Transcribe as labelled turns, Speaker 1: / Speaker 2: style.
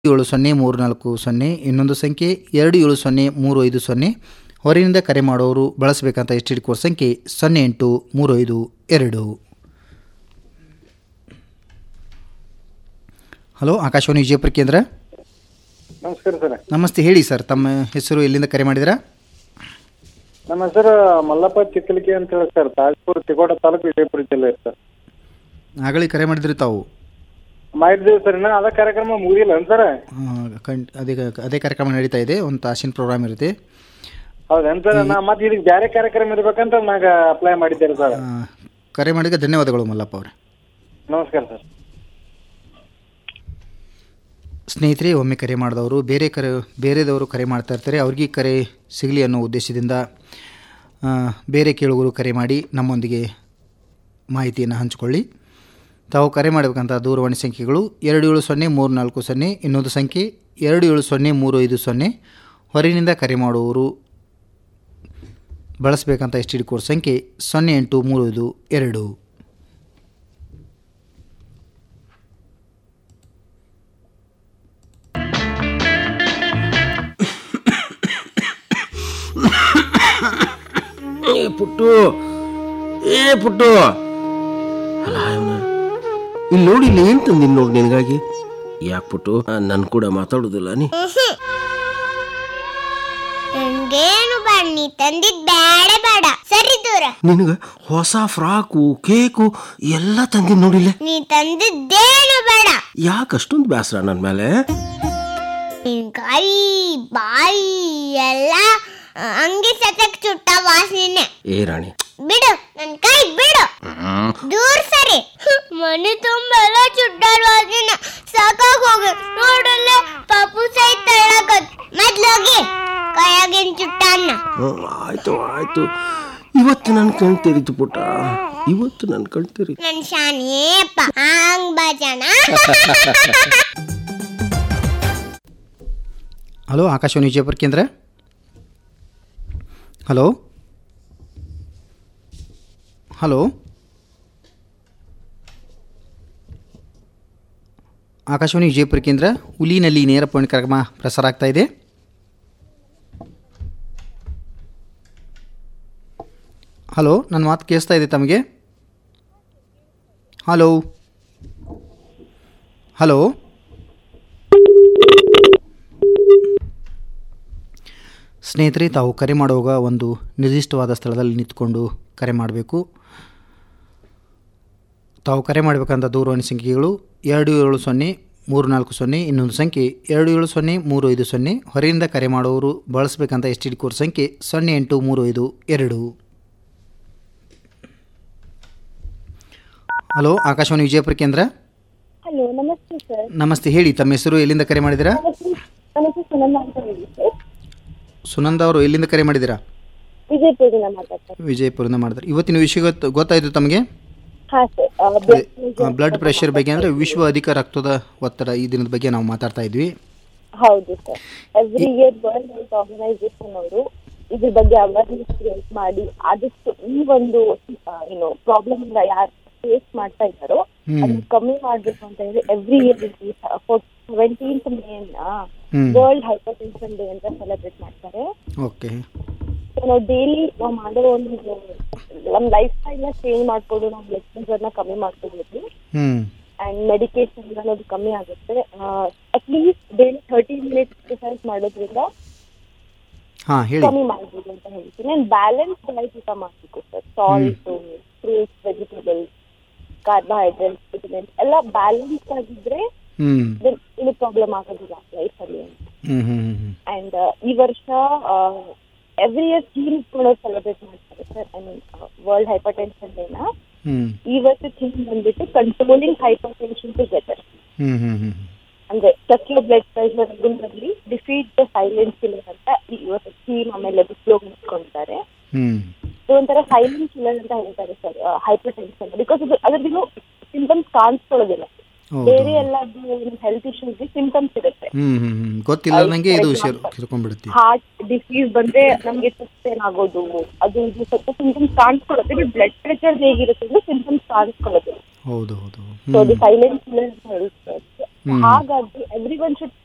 Speaker 1: ಏಳು ಸೊನ್ನೆ ಮೂರು ನಾಲ್ಕು ಸೊನ್ನೆ ಇನ್ನೊಂದು ಸಂಖ್ಯೆ ಎರಡು ಏಳು ಸೊನ್ನೆ ಮೂರು ಐದು ಸೊನ್ನೆ ಹೊರಗಿನಿಂದ ಕರೆ ಮಾಡೋರು ಬಳಸಬೇಕಂತ ಎಸ್ ಟಿ ಡಿ ಕೋಡ್ ಸಂಖ್ಯೆ ಸೊನ್ನೆ ಎಂಟು ಮೂರು ಐದು ಎರಡು ಹಲೋ ಆಕಾಶವಾಣಿ ವಿಜಯಪುರ ಕೇಂದ್ರ
Speaker 2: ನಮಸ್ಕಾರ ಸರ್
Speaker 1: ನಮಸ್ತೆ ಹೇಳಿ ಸರ್ ತಮ್ಮ ಹೆಸರು ಎಲ್ಲಿಂದ ಕರೆ ಮಾಡಿದಿರಾ
Speaker 2: ನಮ್ಮ ಹೆಸರು ಮಲ್ಲಪ್ಪ ಚಿಕ್ಕಲಿಕೆ ಅಂತ ಹೇಳಿ ಸರ್ ತಾಜ್ಪುರ್ ತಿಕೋಟ ತಾಲೂಕು ವಿಜಯಪುರ ಜಿಲ್ಲೆ ಸರ್
Speaker 1: ಆಗಲೇ ಕರೆ ಮಾಡಿದ್ರಿ ತಾವು
Speaker 2: ಮಾಡಿದ್ದೀವಿ ಸರ್ ಇನ್ನ ಅದ ಕಾರ್ಯಕ್ರಮ ಮುಗಿದಿಲ್ಲ ಸರ್
Speaker 1: ಆ, ಕಣ್ ಅದೇ ಅದೇ ಕಾರ್ಯಕ್ರಮ ನಡೀತಾ ಇದೆ ಒಂದು ತಾಸಿನ ಪ್ರೋಗ್ರಾಮ್ ಇರುತ್ತೆ
Speaker 2: ಹೌದೇನ್ ಸರ್ ನಾ ಮತ್ತೆ ಇದಕ್ಕೆ ಬೇರೆ ಕಾರ್ಯಕ್ರಮ ಇರ್ಬೇಕಂತ ನಾಗ ಅಪ್ಲೈ ಮಾಡಿದ್ದೇನೆ ಸರ್
Speaker 1: ಆ, ಕರೆ ಮಾಡಿದ ಧನ್ಯವಾದಗಳು ಮಲ್ಲಪ್ಪ ಅವರೇ
Speaker 2: ನಮಸ್ಕಾರ ಸರ್
Speaker 1: ಸ್ನೇಹಿತರೆ ಒಮ್ಮೆ ಕರೆ ಮಾಡಿದವರು ಬೇರೆ ಕರೆ ಬೇರೆದವರು ಕರೆ ಮಾಡ್ತಾ ಇರ್ತಾರೆ ಅವ್ರಿಗೆ ಕರೆ ಸಿಗಲಿ ಅನ್ನೋ ಉದ್ದೇಶದಿಂದ ಆ, ಬೇರೆ ಕೇಳುಗರು ಕರೆ ಮಾಡಿ ನಮ್ಮೊಂದಿಗೆ ಮಾಹಿತಿಯನ್ನು ಹಂಚಿಕೊಳ್ಳಿ ತಾವು ಕರೆ ಮಾಡಬೇಕಂತ ದೂರವಾಣಿ ಸಂಖ್ಯೆಗಳು ಎರಡು ಏಳು ಸೊನ್ನೆ ಮೂರು ನಾಲ್ಕು ಸೊನ್ನೆ ಇನ್ನೊಂದು ಸಂಖ್ಯೆ ಎರಡು ಏಳು ಸೊನ್ನೆ ಮೂರು ಐದು ಸೊನ್ನೆ ಹೊರಗಿನಿಂದ ಕರೆ ಮಾಡುವವರು ಬಳಸಬೇಕಂತ ಎಸ್ ಟಿ ಡಿ ಕೋಡ್ ಸಂಖ್ಯೆ ಸೊನ್ನೆ ಎಂಟು ಮೂರು ಐದು ಎರಡು
Speaker 3: ಏ ಪುಟ್ಟು ಏ ಪುಟ್ಟು ಅಲ್ಲ ಇವನ ಇಲ್ಲಿ ನೋಡಿ ಇಲ್ಲಿ ಏನ್ ತಂದಿನ್ ನೋಡಿ ನಿನಗಾಗಿ ಯಾಕೆ ಪುಟ್ಟು ನನ್ ಕೂಡ ಮಾತಾಡುದಿಲ್ಲ ನೀ
Speaker 4: ನನ್ಗೇನು ಬನ್ನಿ ತಂದಿದ್ ಬೇಡ ಬೇಡ ಸರಿ ದೂರ
Speaker 3: ನಿನಗ ಹೊಸ ಫ್ರಾಕು ಕೇಕು ಎಲ್ಲ ತಂದಿನ್ ನೋಡಿಲ್ಲ
Speaker 4: ನೀ ತಂದಿದ್ದೇನು ಬೇಡ
Speaker 3: ಯಾಕೆ ಅಷ್ಟೊಂದು ಬೇಸರ ನನ್ನ ಮೇಲೆ
Speaker 4: ನಿನ್ ಕೈ ಬಾಯಿ ಎಲ್ಲ ಆ, ಹಂಗೆ ಸತಕ್ ಚುಟ್ಟ ವಾಸನೆ
Speaker 3: ಏ ರಾಣಿ
Speaker 4: ಬಿಡು ನನ್ ಕೈ ಬಿಡು ದೂರ ಸರಿ ಮನೆ ತುಂಬ ಎಲ್ಲ ಚುಟ್ಟಾಡ ವಾಸನೆ ಸಾಕಾಗ್ ಹೋಗಿ ನೋಡಲ್ಲ ಪಾಪು ಸಹಿತ ತಳ್ಳಕತ್ ಮೊದ್ಲೋಗಿ ಕೈಯಾಗಿನ್ ಚುಟ್ಟನ್ನ
Speaker 3: ಹ್ಮ್, ಆಯ್ತು ಆಯ್ತು ಇವತ್ತು ನನ್ನ ಕಣ್ ತೆರೀತು ಪುಟ್ಟ ಇವತ್ತು ನನ್ನ ಕಣ್ ತೆರೀತು
Speaker 4: ನನ್ ಶಾನಿಯಪ್ಪ ಹಂಗ್ ಬಜನ
Speaker 1: ಹಲೋ ಆಕಾಶವಾಣಿ ವಿಜಯಪುರ ಕೇಂದ್ರ ಹಲೋ ಹಲೋ ಆಕಾಶವಾಣಿ ವಿಜಯಪುರ ಕೇಂದ್ರ ಹುಲಿನಲ್ಲಿ ನೇರ ಪಾಯಿಂಟ್ ಕಾರ್ಯಕ್ರಮ ಪ್ರಸಾರ ಆಗ್ತಾ ಇದೆ ಹಲೋ ನನ್ನ ಮಾತು ಕೇಳಿಸ್ತಾ ಇದೆ ತಮಗೆ ಹಲೋ ಹಲೋ ಸ್ನೇಹಿತರೆ ತಾವು ಕರೆ ಮಾಡುವಾಗ ಒಂದು ನಿರ್ದಿಷ್ಟವಾದ ಸ್ಥಳದಲ್ಲಿ ನಿಂತ್ಕೊಂಡು ಕರೆ ಮಾಡಬೇಕು ತಾವು ಕರೆ ಮಾಡಬೇಕಂತ ದೂರವಾಣಿ ಸಂಖ್ಯೆಗಳು ಎರಡು ಏಳು ಸೊನ್ನೆ ಮೂರು ನಾಲ್ಕು ಸೊನ್ನೆ ಇನ್ನೊಂದು ಸಂಖ್ಯೆ ಎರಡು ಏಳು ಸೊನ್ನೆ ಮೂರು ಐದು ಸೊನ್ನೆ ಹೊರಗಿಂದ ಕರೆ ಮಾಡುವವರು ಬಳಸಬೇಕಂತ ಎಸ್ ಟಿ ಡಿ ಕೋಡ್ ಸಂಖ್ಯೆ ಸೊನ್ನೆ ಎಂಟು ಮೂರು ಐದು ಎರಡು ಹಲೋ ಆಕಾಶವಾಣಿ ವಿಜಯಪುರ ಕೇಂದ್ರ
Speaker 5: ಹಲೋ ನಮಸ್ತೆ ಸರ್
Speaker 1: ನಮಸ್ತೆ ಹೇಳಿ ತಮ್ಮ ಹೆಸರು ಎಲ್ಲಿಂದ ಕರೆ ಮಾಡಿದ್ದೀರಾ
Speaker 5: ನನ್ನ ಹೆಸರು ಸುನಂದ ಅಂತ ಹೇಳಿ ಸರ್
Speaker 1: ಸುನಂದ ಅವರು ಎಲ್ಲಿಂದ ಕರೆ ಮಾಡಿದ್ದೀರಾ
Speaker 5: ವಿಜಯಪುರದಿಂದ ಮಾತಾಡ್ತಾರೆ
Speaker 1: ವಿಜಯಪುರದಿಂದ ಮಾಡಿದ್ರೆ ಇವತ್ತಿನ ವಿಷಯ ಗೊತ್ತು ಗೊತ್ತಾಯಿತು ತಮಗೆ
Speaker 5: ಹಾ ಸರ್
Speaker 1: ಬ್ಲಡ್ ಪ್ರೆಷರ್ ಬಗ್ಗೆ ಅಂದರೆ ವಿಶ್ವ ಅಧಿಕ ರಕ್ತದ ಒತ್ತಡ ಈ ದಿನದ ಬಗ್ಗೆ ನಾವು ಮಾತಾಡ್ತಾ ಇದ್ವಿ
Speaker 5: ಹೌದು sir every year world health organization ಅವರು ಇದ್ರ ಬಗ್ಗೆ ಅವೇರ್ನೆಸ್ ಕ್ರಿಯೇಟ್ ಮಾಡಿ ಆದಷ್ಟು ಈ ಒಂದು ಆ, ಏನು ಪ್ರಾಬ್ಲಮ್ ಇಂದ ಯಾರು ಫೇಸ್ ಮಾಡ್ತಾ ಇದ್ದಾರೋ ಅದನ್ನ ಕಮ್ಮಿ ಮಾಡ್ಬೇಕು ಅಂತ ಹೇಳಿ every year seventeenth May
Speaker 1: hmm.
Speaker 5: World hypertension day ಅಂತ ಸೆಲೆಬ್ರೇಟ್ ಮಾಡ್ತಾರೆ
Speaker 1: ಓಕೆ
Speaker 5: So, ನಾವು ಡೈಲಿ ನಾವು ಮಾಡೋ ಒಂದು ನಮ್ಮ ಲೈಫ್ ಸ್ಟೈಲ್ ನ ಚೇಂಜ್ ಮಾಡ್ಕೊಂಡು ನಾವು ಬ್ಲಡ್ ಪ್ರೆಷರ್ ನ ಕಮ್ಮಿ ಮಾಡ್ಕೋಬಹುದು
Speaker 1: ಹ್ಞೂ
Speaker 5: ಅಂಡ್ ಮೆಡಿಕೇಶನ್ ಅನ್ನೋದು ಕಮ್ಮಿ ಆಗುತ್ತೆ at least daily thirty minutes exercise ಮಾಡೋದ್ರಿಂದ
Speaker 1: ಹಾಂ ಹೇಳಿ
Speaker 5: ಕಮ್ಮಿ ಮಾಡ್ಬೋದು ಅಂತ ಹೇಳ್ತೀನಿ ಅಂಡ್ ಬ್ಯಾಲೆನ್ಸ್ ಡಯಟ್ ಊಟ ಮಾಡಬೇಕು sir salt fruits vegetables carbohydrates vitamins ಎಲ್ಲ ಬ್ಯಾಲೆನ್ಸ್ ಆಗಿದ್ರೆ
Speaker 1: ಹ್ಞೂ
Speaker 5: then ಏನು ಪ್ರಾಬ್ಲಮ್ ಆಗೋದಿಲ್ಲ ಲೈಫ್ ಅಲ್ಲಿ ಅಂತ
Speaker 1: ಹ್ಞೂ ಹ್ಞೂ ಹ್ಞೂ
Speaker 5: ಅಂಡ್ ಈ ವರ್ಷ ಎವ್ರಿ ಇಯರ್ ಥೀಮ್ ಇಟ್ಕೊಂಡು ಸೆಲೆಬ್ರೇಟ್ ಮಾಡ್ತಾರೆ sir I mean world hypertension ಡೇನ
Speaker 1: ಹ್ಞೂ
Speaker 5: ಈ ವರ್ಷ ಥೀಮ್ ಬಂದ್ಬಿಟ್ಟು ಕಂಟ್ರೋಲಿಂಗ್ ಹೈಪರ್ ಟೆನ್ಷನ್ ಟುಗೆದರ್
Speaker 1: ಹ್ಞೂ ಹ್ಞೂ ಹ್ಞೂ
Speaker 5: ಅಂದ್ರೆ ಚೆಕ್ ಬ್ಲಡ್ ಪ್ರೆಷರ್ ಬರಲಿ ಡಿಫೀಟ್ ದ ಸೈಲೆನ್ಸ್ ಕಿಲ್ಲರ್ ಅಂತ ಈ ಇವತ್ತು ಥೀಮ್ ಆಮೇಲೆ ಅದು ಸ್ಲೋಗನ್ ಇಟ್ಕೊಂಡಿದ್ದಾರೆ
Speaker 1: ಹ್ಞೂ
Speaker 5: ಇದು ಒಂಥರ ಸೈಲೆಂಟ್ ಕಿಲ್ಲರ್ ಅಂತ ಹೇಳ್ತಾರೆ ಸರ್ ಹೈಪರ್ ಟೆನ್ಷನ್ ಬಿಕಾಸ್ ಅದು ಅದ್ರದ್ದು ಸಿಂಟಮ್ಸ್ ಕಾಣಿಸ್ಕೊಳ್ಳೋದಿಲ್ಲ
Speaker 1: ಹೌದು.
Speaker 5: ಬೇರೆ ಎಲ್ಲ ಹೆಲ್ತ್ ಇಶ್ಯೂಸ್ಗೆ ಸಿಂಟಮ್ಸ್ ಇರುತ್ತೆ
Speaker 1: ಹ್ಞೂ ಹ್ಞೂ ಹ್ಞೂ ಗೊತ್ತಿಲ್ಲ ನನಗೆ ಇದು ಸೇರ್ ಸೇರ್ಕೊಂಡ್ಬಿಡುತ್ತೆ
Speaker 5: ಹಾರ್ಟ್ ಡಿಸೀಸ್ ಬಂದ್ರೆ ನಮ್ಗೆ ಚೆಸ್ಟ್ ಪೇನ್ ಆಗೋದು ಅದು ಇದು ಸ್ವಲ್ಪ ಸಿಂಟಮ್ಸ್ ಕಾಣಿಸ್ಕೊಳ್ಳುತ್ತೆ ಬಟ್ ಬ್ಲಡ್ ಪ್ರೆಷರ್ ಹೇಗಿರುತ್ತೆ ಅಂದ್ರೆ ಸಿಂಟಮ್ಸ್ ಕಾಣಿಸ್ಕೊಳ್ಳೋದು
Speaker 1: ಹೌದು ಹೌದು
Speaker 5: ಸೊ ಅದು ಸೈಲೆಂಟ್ ಅಂತ ಹೇಳ್ತಾರೆ ಹಾಗಾಗಿ ಎವ್ರಿ ಒನ್ ಶುಡ್